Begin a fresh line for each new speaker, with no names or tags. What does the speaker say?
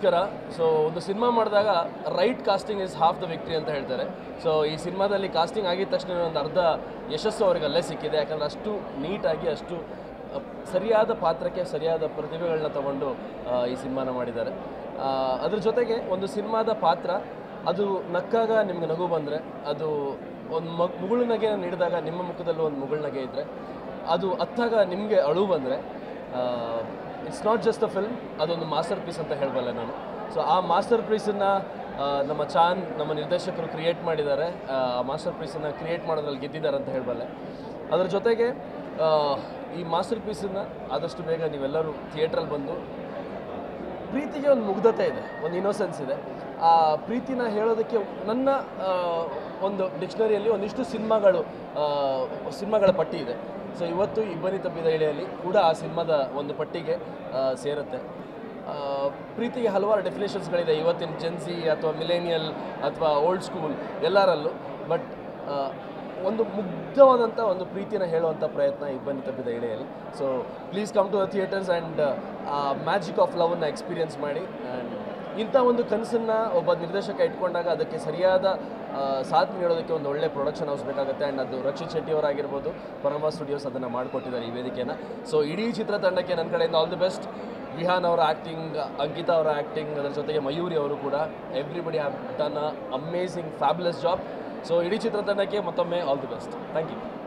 ನಮಸ್ಕಾರ ಸೊ ಒಂದು ಸಿನಿಮಾ ಮಾಡಿದಾಗ right casting is half the victory ಅಂತ ಹೇಳ್ತಾರೆ ಸೊ ಈ ಸಿನಿಮಾದಲ್ಲಿ ಕಾಸ್ಟಿಂಗ್ ಆಗಿದ ತಕ್ಷಣ ಒಂದು ಅರ್ಧ ಯಶಸ್ಸು ಅವ್ರಿಗೆ ಅಲ್ಲೇ ಸಿಕ್ಕಿದೆ ಯಾಕಂದರೆ ಅಷ್ಟು ನೀಟಾಗಿ ಅಷ್ಟು ಅ, ಸರಿಯಾದ ಪಾತ್ರಕ್ಕೆ ಸರಿಯಾದ ಪ್ರತಿಭೆಗಳನ್ನ ತಗೊಂಡು ಆ, ಈ ಸಿನಿಮಾನ ಮಾಡಿದ್ದಾರೆ ಆ, ಅದ್ರ ಜೊತೆಗೆ ಒಂದು ಸಿನಿಮಾದ ಪಾತ್ರ ಅದು ನಕ್ಕಾಗ ನಿಮ್ಗೆ ನಗು ಬಂದರೆ ಅದು ಒಂದು ಮಗ್ ಮುಗುಳು ನಗೆ ನೀಡಿದಾಗ ನಿಮ್ಮ ಮುಖದಲ್ಲೂ ಒಂದು ಮುಗುಳು ನಗೆ ಇದ್ದರೆ ಅದು ಅತ್ತಾಗ ನಿಮಗೆ ಅಳು ಬಂದರೆ it's not just a film ಅದೊಂದು ಮಾಸ್ಟರ್ ಪೀಸ್ ಅಂತ ಹೇಳಬಲ್ಲೆ ನಾನು ಸೊ ಆ ಮಾಸ್ಟರ್ ಪೀಸನ್ನು ನಮ್ಮ ಚಾನ್ ನಮ್ಮ ನಿರ್ದೇಶಕರು ಕ್ರಿಯೇಟ್ ಮಾಡಿದ್ದಾರೆ ಆ ಮಾಸ್ಟರ್ ಪೀಸನ್ನು ಕ್ರಿಯೇಟ್ ಮಾಡೋದ್ರಲ್ಲಿ ಗೆದ್ದಿದ್ದಾರೆ ಅಂತ ಹೇಳಬಲ್ಲೆ ಅದರ ಜೊತೆಗೆ ಆ, ಈ ಮಾಸ್ಟರ್ ಪೀಸನ್ನು ಆದಷ್ಟು ಬೇಗ ನೀವೆಲ್ಲರೂ ಥಿಯೇಟ್ರಲ್ಲಿ ಬಂದು ಪ್ರೀತಿಗೆ ಒಂದು ಮುಗ್ಧತೆ ಇದೆ ಒಂದು ಇನ್ನೋಸೆನ್ಸ್ ಇದೆ ಆ ಪ್ರೀತಿನ ಹೇಳೋದಕ್ಕೆ ನನ್ನ ಆ, ಒಂದು ಡಿಕ್ಷನರಿಯಲ್ಲಿ ಒಂದಿಷ್ಟು ಸಿನಿಮಾಗಳು ಆ, ಸಿನಿಮಾಗಳ ಪಟ್ಟಿ ಇದೆ ಸೊ ಇವತ್ತು ಇಬ್ಬನಿ ತಪ್ಪಿದ ಎಳೆಯಲ್ಲಿ ಕೂಡ ಆ ಸಿನಿಮಾದ ಒಂದು ಪಟ್ಟಿಗೆ ಆ, ಸೇರುತ್ತೆ ಆ, ಪ್ರೀತಿಗೆ ಹಲವಾರು ಡೆಫಿನೇಷನ್ಸ್ಗಳಿದೆ ಇವತ್ತಿನ ಜೆನ್ಸಿ ಅಥವಾ ಮಿಲೇನಿಯಲ್ ಅಥವಾ ಓಲ್ಡ್ ಸ್ಕೂಲ್ ಎಲ್ಲರಲ್ಲೂ ಬಟ್ ಒಂದು ಮುಗ್ಧವಾದಂಥ ಒಂದು ಪ್ರೀತಿನ ಹೇಳುವಂಥ ಪ್ರಯತ್ನ ಇಬ್ಬನಿ ತಪ್ಪಿದ ಎಳೆಯಲ್ಲಿ so please come to the theatres and ಆ ಮ್ಯಾಜಿಕ್ ಆಫ್ ಲವನ್ನು ಎಕ್ಸ್ಪೀರಿಯನ್ಸ್ ಮಾಡಿ ಆ್ಯಂಡ್ ಇಂಥ ಒಂದು ಕನಸನ್ನು ಒಬ್ಬ ನಿರ್ದೇಶಕ ಇಟ್ಕೊಂಡಾಗ ಅದಕ್ಕೆ ಸರಿಯಾದ ಆ, ಸಾಥ್ ನೀಡೋದಕ್ಕೆ ಒಂದು ಒಳ್ಳೆ ಪ್ರೊಡಕ್ಷನ್ ಹೌಸ್ ಬೇಕಾಗುತ್ತೆ ಆ್ಯಂಡ್ ಅದು ರಕ್ಷಿತ್ ಶೆಟ್ಟಿ ಅವರಾಗಿರ್ಬೋದು ಪರಮ ಸ್ಟುಡಿಯೋಸ್ ಅದನ್ನು ಮಾಡಿಕೊಟ್ಟಿದ್ದಾರೆ ಈ ವೇದಿಕೆನ ಸೊ ಇಡೀ ಚಿತ್ರತಂಡಕ್ಕೆ ನನ್ನ ಕಡೆಯಿಂದ ಆಲ್ ದಿ ಬೆಸ್ಟ್ ವಿಹಾನ್ ಅವರ ಆ್ಯಕ್ಟಿಂಗ್ ಅಂಕಿತಾ ಅವರ ಆ್ಯಕ್ಟಿಂಗ್ ಅದರ ಜೊತೆಗೆ ಮಯೂರಿ ಅವರು ಕೂಡ everybody have done a amazing fabulous job so ಇಡೀ ಚಿತ್ರತಂಡಕ್ಕೆ ಮತ್ತೊಮ್ಮೆ all the best thank you